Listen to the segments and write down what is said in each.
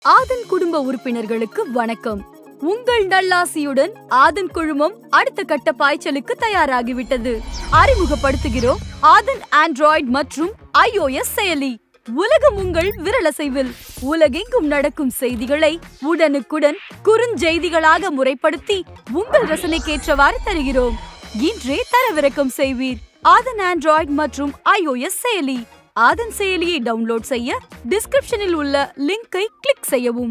ஆதன் குடும்ப உறுப்பினர்களுக்கு வணக்கம் உங்கள் நல்லாசியுடன் ஆதன் குழுமம் அடுத்த கட்ட பாய்ச்சலுக்கு தயாராகிவிட்டது அறிமுகப்படுத்துகிறோம் ஆதன் ஆண்ட்ராய்டு மற்றும் iOS செயலி உலகம் உங்கள் விரலசைவில் உலகெங்கும் நடக்கும் செய்திகளை உடனுக்குடன் குறுஞ்செய்திகளாக முறைப்படுத்தி உங்கள் ரசனைக்கேற்றவாறு தருகிறோம் இன்றே தரவிறக்கம் செய்வீர் ஆதன் ஆண்ட்ராய்டு மற்றும் iOS செயலி ஆதன் செயலியை டவுன்லோட் செய்ய டிஸ்கிரிப்ஷனில் உள்ள லிங்கை கிளிக் செய்யவும்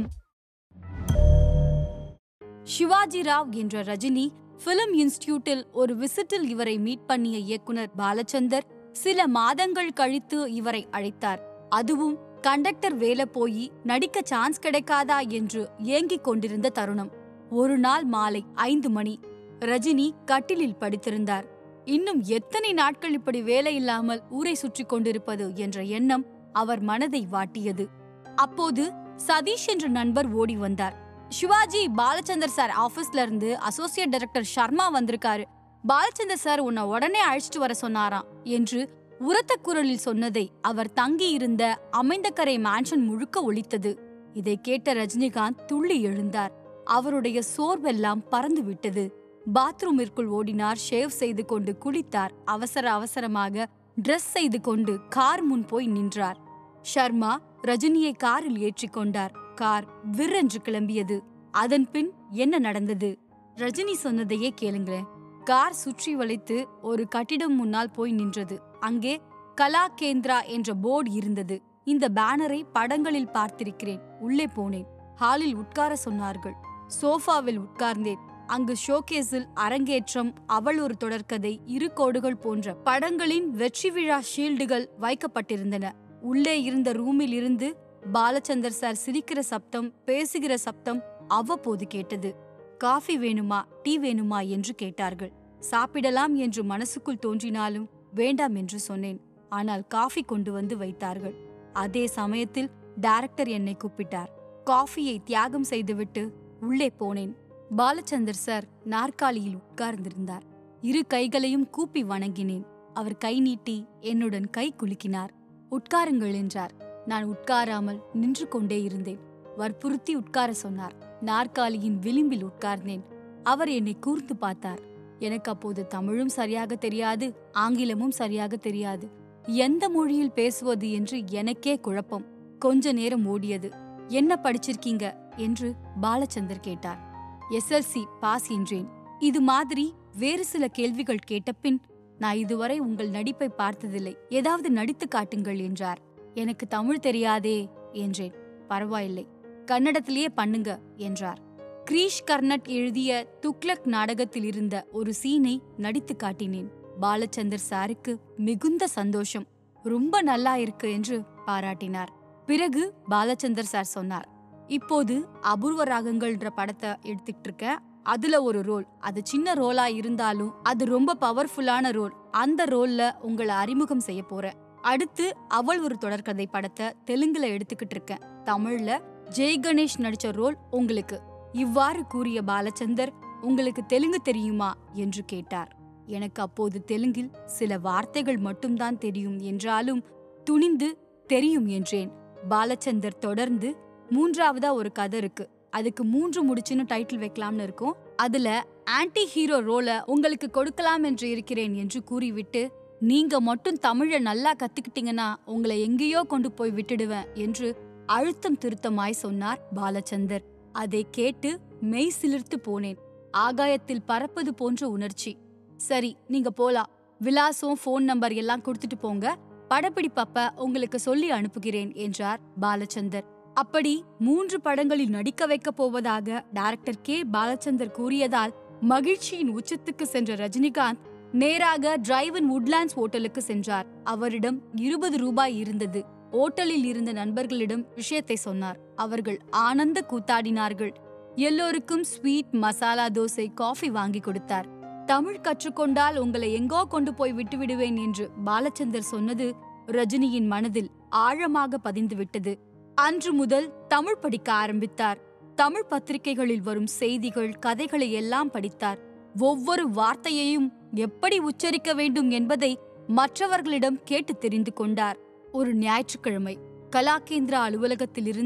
சிவாஜி ராவ் என்ற ரஜினி பிலிம் இன்ஸ்டிடியூட்டில் ஒரு விசிட்டில் இவரை மீட் பண்ணிய இயக்குனர் பாலச்சந்தர் சில மாதங்கள் கழித்து இவரை அழைத்தார் அதுவும் கண்டக்டர் வேலை போய் நடிக்க சான்ஸ் கிடைக்காதா என்று ஏங்கிக் கொண்டிருந்த தருணம் ஒரு நாள் மாலை ஐந்து மணி ரஜினி கட்டிலில் படுத்திருந்தார் இன்னும் எத்தனை நாட்கள் இப்படி வேலை இல்லாமல் ஊரை சுற்றிக் கொண்டிருப்பது என்ற எண்ணம் அவர் மனதை வாட்டியது அப்போது சதீஷ் என்ற நண்பர் ஓடி வந்தார் சிவாஜி பாலச்சந்தர் சார் ஆபீஸ்ல இருந்து அசோசியேட் டைரக்டர் சர்மா வந்திருக்காரு பாலச்சந்தர் சார் உன்னை உடனே அழைச்சிட்டு வர சொன்னாராம் என்று உரத்த குரலில் சொன்னதை அவர் தங்கியிருந்த அமைந்தக்கரை மேன்ஷன் முழுக்க ஒலித்தது இதை கேட்ட ரஜினிகாந்த் துள்ளி எழுந்தார் அவருடைய சோர்வெல்லாம் பறந்து விட்டது பாத்ரூமிற்குள் ஓடினார் ஷேவ் செய்து கொண்டு குளித்தார் அவசர அவசரமாக ட்ரெஸ் செய்து கொண்டு கார் முன் போய் நின்றார் ஷர்மா ரஜினியை காரில் ஏற்றிக் கொண்டார் கார் விற்றென்று கிளம்பியது அதன் பின் என்ன நடந்தது ரஜினி சொன்னதையே கேளுங்களேன் கார் சுற்றி வளைத்து ஒரு கட்டிடம் முன்னால் போய் நின்றது அங்கே கலா கேந்திரா என்ற போர்டு இருந்தது இந்த பேனரை படங்களில் பார்த்திருக்கிறேன் உள்ளே போனேன் ஹாலில் உட்கார சொன்னார்கள் சோஃபாவில் உட்கார்ந்தேன் அங்கு ஷோகேஸில் அரங்கேற்றம் அவள் ஒரு தொடர்கதை இரு கோடுகள் போன்ற படங்களின் வெற்றி விழா ஷீல்டுகள் வைக்கப்பட்டிருந்தன உள்ளே இருந்த ரூமில் இருந்து பாலச்சந்தர் சார் சிரிக்கிற சப்தம் பேசுகிற சப்தம் அவ்வப்போது கேட்டது காஃபி வேணுமா டீ வேணுமா என்று கேட்டார்கள் சாப்பிடலாம் என்று மனசுக்குள் தோன்றினாலும் வேண்டாம் என்று சொன்னேன் ஆனால் காஃபி கொண்டு வந்து வைத்தார்கள் அதே சமயத்தில் டைரக்டர் என்னை கூப்பிட்டார் காஃபியை தியாகம் செய்துவிட்டு உள்ளே போனேன் பாலச்சந்தர் சார் நாற்காலியில் உட்கார்ந்திருந்தார் இரு கைகளையும் கூப்பி வணங்கினேன் அவர் கை நீட்டி என்னுடன் கை குலுக்கினார் உட்காருங்கள் என்றார் நான் உட்காராமல் நின்று கொண்டே இருந்தேன் வற்புறுத்தி உட்கார சொன்னார் நாற்காலியின் விளிம்பில் உட்கார்ந்தேன் அவர் என்னை கூர்ந்து பார்த்தார் எனக்கு அப்போது தமிழும் சரியாக தெரியாது ஆங்கிலமும் சரியாக தெரியாது எந்த மொழியில் பேசுவது என்று எனக்கே குழப்பம் கொஞ்ச நேரம் ஓடியது என்ன படிச்சிருக்கீங்க என்று பாலச்சந்தர் கேட்டார் எஸ்எல்சி பாஸ் என்றேன் இது மாதிரி வேறு சில கேள்விகள் கேட்டபின் நான் இதுவரை உங்கள் நடிப்பை பார்த்ததில்லை ஏதாவது நடித்து காட்டுங்கள் என்றார் எனக்கு தமிழ் தெரியாதே என்றேன் பரவாயில்லை கன்னடத்திலேயே பண்ணுங்க என்றார் கிரீஷ் கர்னட் எழுதிய துக்ளக் நாடகத்தில் இருந்த ஒரு சீனை நடித்து காட்டினேன் பாலச்சந்தர் சாருக்கு மிகுந்த சந்தோஷம் ரொம்ப நல்லா இருக்கு என்று பாராட்டினார் பிறகு பாலச்சந்தர் சார் சொன்னார் இப்போது அபூர்வ ராகங்கள்ன்ற படத்தை எடுத்துக்கிட்டு இருக்கேன் அதுல ஒரு ரோல் அது சின்ன ரோலா இருந்தாலும் அது ரொம்ப பவர்ஃபுல்லான ரோல் அந்த ரோல்ல உங்களை அறிமுகம் செய்ய போறேன் அடுத்து அவள் ஒரு தொடர்கதை படத்தை தெலுங்குல எடுத்துக்கிட்டு இருக்கேன் தமிழ்ல ஜெய் கணேஷ் நடிச்ச ரோல் உங்களுக்கு இவ்வாறு கூறிய பாலச்சந்தர் உங்களுக்கு தெலுங்கு தெரியுமா என்று கேட்டார் எனக்கு அப்போது தெலுங்கில் சில வார்த்தைகள் மட்டும்தான் தெரியும் என்றாலும் துணிந்து தெரியும் என்றேன் பாலச்சந்தர் தொடர்ந்து மூன்றாவதா ஒரு கதை இருக்கு அதுக்கு மூன்று முடிச்சுன்னு டைட்டில் வைக்கலாம்னு இருக்கும் அதுல ஆன்டி ஹீரோ ரோல உங்களுக்கு கொடுக்கலாம் என்று இருக்கிறேன் என்று கூறிவிட்டு நீங்க மட்டும் தமிழ நல்லா கத்துக்கிட்டீங்கன்னா உங்களை எங்கேயோ கொண்டு போய் விட்டுடுவேன் என்று அழுத்தம் திருத்தமாய் சொன்னார் பாலச்சந்தர் அதை கேட்டு மெய் சிலிர்த்து போனேன் ஆகாயத்தில் பறப்பது போன்ற உணர்ச்சி சரி நீங்க போலாம் விலாசம் ஃபோன் நம்பர் எல்லாம் கொடுத்துட்டு போங்க படப்பிடிப்பப்ப உங்களுக்கு சொல்லி அனுப்புகிறேன் என்றார் பாலச்சந்தர் அப்படி மூன்று படங்களில் நடிக்க வைக்கப் போவதாக டைரக்டர் கே பாலச்சந்தர் கூறியதால் மகிழ்ச்சியின் உச்சத்துக்கு சென்ற ரஜினிகாந்த் நேராக டிரைவன் உட்லாண்ட்ஸ் ஹோட்டலுக்கு சென்றார் அவரிடம் இருபது ரூபாய் இருந்தது ஓட்டலில் இருந்த நண்பர்களிடம் விஷயத்தை சொன்னார் அவர்கள் ஆனந்த கூத்தாடினார்கள் எல்லோருக்கும் ஸ்வீட் மசாலா தோசை காஃபி வாங்கி கொடுத்தார் தமிழ் கற்றுக்கொண்டால் உங்களை எங்கோ கொண்டு போய் விட்டு விடுவேன் என்று பாலச்சந்தர் சொன்னது ரஜினியின் மனதில் ஆழமாக பதிந்து விட்டது அன்று முதல் தமிழ் படிக்க ஆரம்பித்தார் தமிழ் பத்திரிகைகளில் வரும் செய்திகள் கதைகளை எல்லாம் படித்தார் ஒவ்வொரு வார்த்தையையும் எப்படி உச்சரிக்க வேண்டும் என்பதை மற்றவர்களிடம் கேட்டு தெரிந்து கொண்டார் ஒரு ஞாயிற்றுக்கிழமை கலாகேந்திரா அலுவலகத்திலிருந்து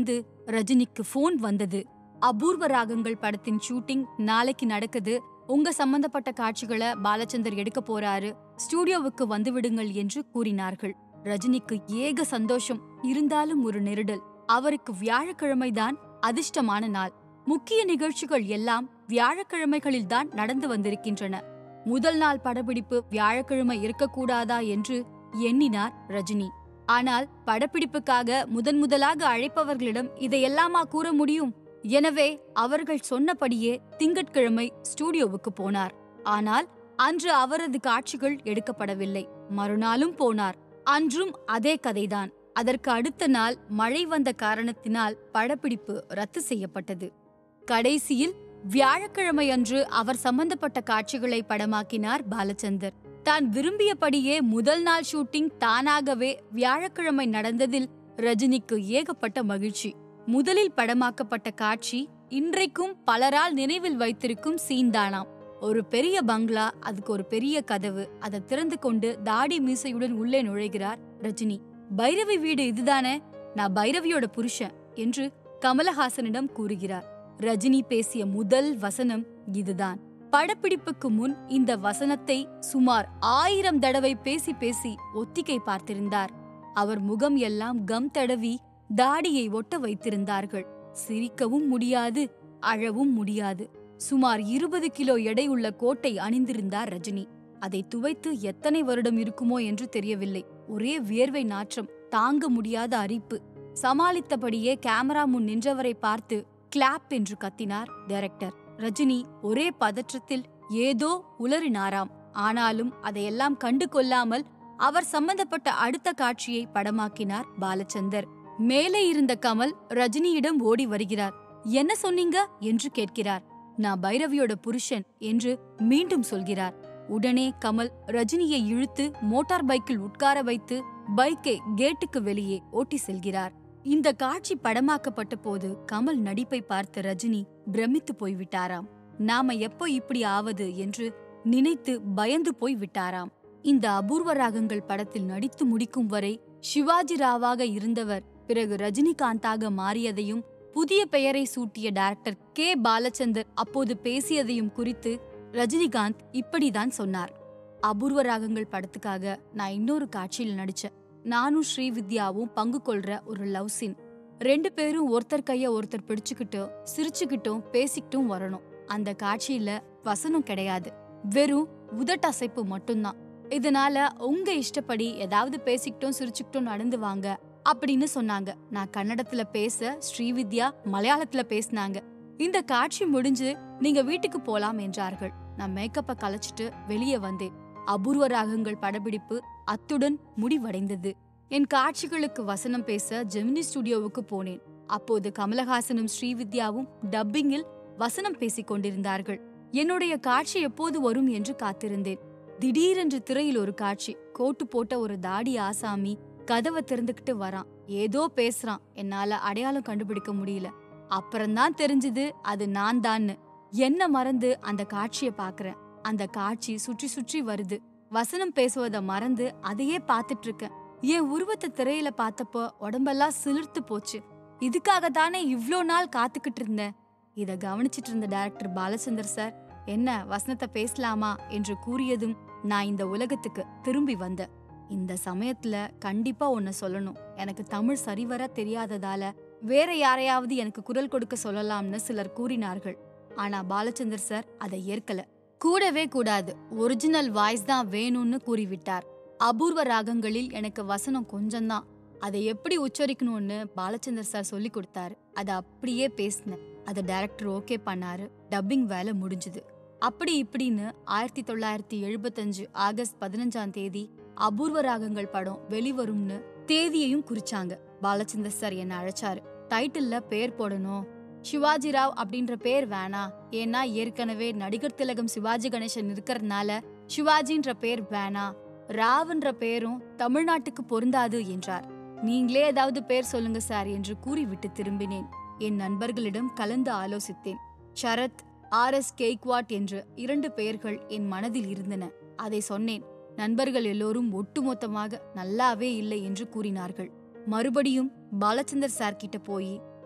ரஜினிக்கு ஃபோன் வந்தது அபூர்வ ராகங்கள் படத்தின் ஷூட்டிங் நாளைக்கு நடக்குது உங்க சம்பந்தப்பட்ட காட்சிகளை பாலச்சந்தர் எடுக்க போறாரு ஸ்டூடியோவுக்கு வந்து விடுங்கள் என்று கூறினார்கள் ரஜினிக்கு ஏக சந்தோஷம் இருந்தாலும் ஒரு நெருடல் அவருக்கு வியாழக்கிழமைதான் அதிர்ஷ்டமான நாள் முக்கிய நிகழ்ச்சிகள் எல்லாம் வியாழக்கிழமைகளில் தான் நடந்து வந்திருக்கின்றன முதல் நாள் படப்பிடிப்பு வியாழக்கிழமை இருக்கக்கூடாதா என்று எண்ணினார் ரஜினி ஆனால் படப்பிடிப்புக்காக முதன் முதலாக அழைப்பவர்களிடம் இதையெல்லாமா கூற முடியும் எனவே அவர்கள் சொன்னபடியே திங்கட்கிழமை ஸ்டூடியோவுக்கு போனார் ஆனால் அன்று அவரது காட்சிகள் எடுக்கப்படவில்லை மறுநாளும் போனார் அன்றும் அதே கதைதான் அதற்கு அடுத்த நாள் மழை வந்த காரணத்தினால் படப்பிடிப்பு ரத்து செய்யப்பட்டது கடைசியில் வியாழக்கிழமை அன்று அவர் சம்பந்தப்பட்ட காட்சிகளை படமாக்கினார் பாலச்சந்தர் தான் விரும்பியபடியே முதல் நாள் ஷூட்டிங் தானாகவே வியாழக்கிழமை நடந்ததில் ரஜினிக்கு ஏகப்பட்ட மகிழ்ச்சி முதலில் படமாக்கப்பட்ட காட்சி இன்றைக்கும் பலரால் நினைவில் வைத்திருக்கும் சீன் தானாம் ஒரு பெரிய பங்களா அதுக்கு ஒரு பெரிய கதவு அதை திறந்து கொண்டு தாடி மீசையுடன் உள்ளே நுழைகிறார் ரஜினி பைரவி வீடு இதுதானே நான் பைரவியோட புருஷன் என்று கமலஹாசனிடம் கூறுகிறார் ரஜினி பேசிய முதல் வசனம் இதுதான் படப்பிடிப்புக்கு முன் இந்த வசனத்தை சுமார் ஆயிரம் தடவை பேசி பேசி ஒத்திகை பார்த்திருந்தார் அவர் முகம் எல்லாம் கம் தடவி தாடியை ஒட்ட வைத்திருந்தார்கள் சிரிக்கவும் முடியாது அழவும் முடியாது சுமார் இருபது கிலோ எடை உள்ள கோட்டை அணிந்திருந்தார் ரஜினி அதை துவைத்து எத்தனை வருடம் இருக்குமோ என்று தெரியவில்லை ஒரே வியர்வை நாற்றம் தாங்க முடியாத அரிப்பு சமாளித்தபடியே கேமரா முன் நின்றவரை பார்த்து கிளாப் என்று கத்தினார் டைரக்டர் ரஜினி ஒரே பதற்றத்தில் ஏதோ உளறினாராம் ஆனாலும் அதையெல்லாம் கண்டு கொள்ளாமல் அவர் சம்பந்தப்பட்ட அடுத்த காட்சியை படமாக்கினார் பாலச்சந்தர் மேலே இருந்த கமல் ரஜினியிடம் ஓடி வருகிறார் என்ன சொன்னீங்க என்று கேட்கிறார் நான் பைரவியோட புருஷன் என்று மீண்டும் சொல்கிறார் உடனே கமல் ரஜினியை இழுத்து மோட்டார் பைக்கில் உட்கார வைத்து பைக்கை கேட்டுக்கு வெளியே ஓட்டி செல்கிறார் இந்த காட்சி படமாக்கப்பட்ட போது கமல் நடிப்பை பார்த்த ரஜினி பிரமித்து போய்விட்டாராம் நாம எப்போ இப்படி ஆவது என்று நினைத்து பயந்து போய் விட்டாராம் இந்த அபூர்வ ராகங்கள் படத்தில் நடித்து முடிக்கும் வரை சிவாஜி ராவாக இருந்தவர் பிறகு ரஜினிகாந்தாக மாறியதையும் புதிய பெயரை சூட்டிய டைரக்டர் கே பாலச்சந்தர் அப்போது பேசியதையும் குறித்து ரஜினிகாந்த் இப்படிதான் சொன்னார் அபூர்வ ராகங்கள் படத்துக்காக நான் இன்னொரு காட்சியில் நடிச்சேன் நானும் ஸ்ரீவித்யாவும் பங்கு கொள்ற ஒரு லவ் சீன் ரெண்டு பேரும் ஒருத்தர் கைய ஒருத்தர் பிடிச்சுக்கிட்டும் சிரிச்சுக்கிட்டும் பேசிக்கிட்டும் வரணும் அந்த காட்சியில வசனம் கிடையாது வெறும் உதட்டசைப்பு மட்டும்தான் இதனால உங்க இஷ்டப்படி ஏதாவது பேசிக்கிட்டும் சிரிச்சுக்கிட்டும் நடந்து வாங்க அப்படின்னு சொன்னாங்க நான் கன்னடத்துல பேச ஸ்ரீவித்யா மலையாளத்துல பேசினாங்க இந்த காட்சி முடிஞ்சு நீங்க வீட்டுக்கு போலாம் என்றார்கள் நான் மேக்கப்ப கலைச்சிட்டு வெளியே வந்தேன் அபூர்வ ராகங்கள் படப்பிடிப்பு அத்துடன் முடிவடைந்தது என் காட்சிகளுக்கு வசனம் பேச ஜெமினி ஸ்டுடியோவுக்கு போனேன் அப்போது கமலஹாசனும் ஸ்ரீவித்யாவும் டப்பிங்கில் வசனம் பேசிக் கொண்டிருந்தார்கள் என்னுடைய காட்சி எப்போது வரும் என்று காத்திருந்தேன் திடீரென்று திரையில் ஒரு காட்சி கோட்டு போட்ட ஒரு தாடி ஆசாமி கதவை திறந்துகிட்டு வரான் ஏதோ பேசுறான் என்னால அடையாளம் கண்டுபிடிக்க முடியல அப்புறம்தான் தெரிஞ்சது அது நான் தான்னு என்ன மறந்து அந்த காட்சிய பாக்குறேன் அந்த காட்சி சுற்றி சுற்றி வருது வசனம் பேசுவத மறந்து அதையே பார்த்துட்டு இருக்கேன் என் உருவத்தை திரையில பார்த்தப்போ உடம்பெல்லாம் சிலிர்த்து போச்சு இதுக்காக தானே இவ்ளோ நாள் காத்துக்கிட்டு இருந்தேன் இத கவனிச்சிட்டு இருந்த டைரக்டர் பாலச்சந்தர் சார் என்ன வசனத்தை பேசலாமா என்று கூறியதும் நான் இந்த உலகத்துக்கு திரும்பி வந்தேன் இந்த சமயத்துல கண்டிப்பா ஒன்னு சொல்லணும் எனக்கு தமிழ் சரிவர தெரியாததால வேற யாரையாவது எனக்கு குரல் கொடுக்க சொல்லலாம்னு சிலர் கூறினார்கள் ஆனா பாலச்சந்தர் சார் அதை ஏற்கல கூடவே கூடாது ஒரிஜினல் வாய்ஸ் தான் வேணும்னு கூறிவிட்டார் அபூர்வ ராகங்களில் எனக்கு வசனம் கொஞ்சம்தான் அதை எப்படி உச்சரிக்கணும்னு பாலச்சந்தர் சார் சொல்லி கொடுத்தாரு அதை அப்படியே பேசினேன் அதை டைரக்டர் ஓகே பண்ணாரு டப்பிங் வேலை முடிஞ்சுது அப்படி இப்படின்னு ஆயிரத்தி தொள்ளாயிரத்தி எழுபத்தஞ்சு ஆகஸ்ட் பதினஞ்சாம் தேதி அபூர்வ ராகங்கள் படம் வெளிவரும்னு தேதியையும் குறிச்சாங்க பாலச்சந்தர் சார் என்ன அழைச்சாரு டைட்டில்ல பேர் போடணும் சிவாஜி ராவ் அப்படின்ற பேர் வேணாம் ஏன்னா ஏற்கனவே நடிகர் திலகம் சிவாஜி கணேசன் இருக்கிறதுனால சிவாஜின்ற பேர் வேணாம் ராவ்ன்ற பேரும் தமிழ்நாட்டுக்கு பொருந்தாது என்றார் நீங்களே ஏதாவது பேர் சொல்லுங்க சார் என்று கூறிவிட்டு திரும்பினேன் என் நண்பர்களிடம் கலந்து ஆலோசித்தேன் சரத் ஆர் எஸ் கெய்க்வாட் என்ற இரண்டு பெயர்கள் என் மனதில் இருந்தன அதை சொன்னேன் நண்பர்கள் எல்லோரும் ஒட்டுமொத்தமாக நல்லாவே இல்லை என்று கூறினார்கள் மறுபடியும் பாலச்சந்தர் சார் கிட்ட போய்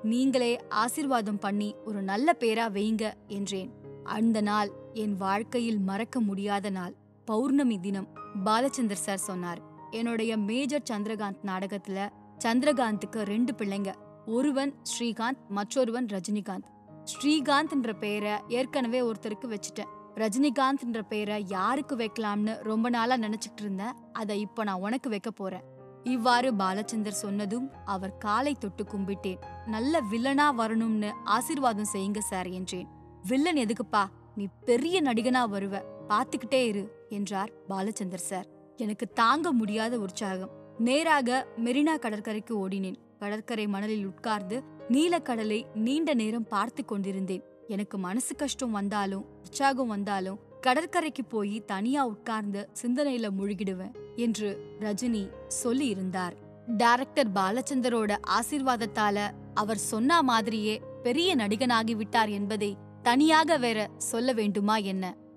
நீங்களே ஆசிர்வாதம் பண்ணி ஒரு நல்ல பேரா வைங்க என்றேன் அந்த நாள் என் வாழ்க்கையில் மறக்க முடியாத நாள் பௌர்ணமி தினம் பாலச்சந்தர் சார் சொன்னார் என்னுடைய மேஜர் சந்திரகாந்த் நாடகத்துல சந்திரகாந்துக்கு ரெண்டு பிள்ளைங்க ஒருவன் ஸ்ரீகாந்த் மற்றொருவன் ரஜினிகாந்த் ஸ்ரீகாந்த்ன்ற பேரை ஏற்கனவே ஒருத்தருக்கு வச்சுட்டேன் ரஜினிகாந்த்ன்ற பேரை யாருக்கு வைக்கலாம்னு ரொம்ப நாளா நினைச்சிட்டு இருந்தேன் அதை இப்ப நான் உனக்கு வைக்க போறேன் இவ்வாறு பாலச்சந்தர் சொன்னதும் அவர் காலை தொட்டு கும்பிட்டேன் நல்ல வில்லனா வரணும்னு ஆசீர்வாதம் செய்யுங்க சார் என்றேன் வில்லன் எதுக்குப்பா நீ பெரிய நடிகனா வருவ பாத்துக்கிட்டே இரு என்றார் பாலச்சந்தர் சார் எனக்கு தாங்க முடியாத உற்சாகம் நேராக மெரினா கடற்கரைக்கு ஓடினேன் கடற்கரை மணலில் உட்கார்ந்து நீலக்கடலை நீண்ட நேரம் பார்த்து கொண்டிருந்தேன் எனக்கு மனசு கஷ்டம் வந்தாலும் உற்சாகம் வந்தாலும் கடற்கரைக்கு போய் தனியா உட்கார்ந்து சிந்தனையில முழுகிடுவேன் என்று ரஜினி சொல்லி இருந்தார் டைரக்டர் பாலச்சந்தரோட ஆசீர்வாதத்தால அவர் சொன்ன மாதிரியே பெரிய நடிகனாகி விட்டார் என்பதை தனியாக வேற சொல்ல வேண்டுமா என்ன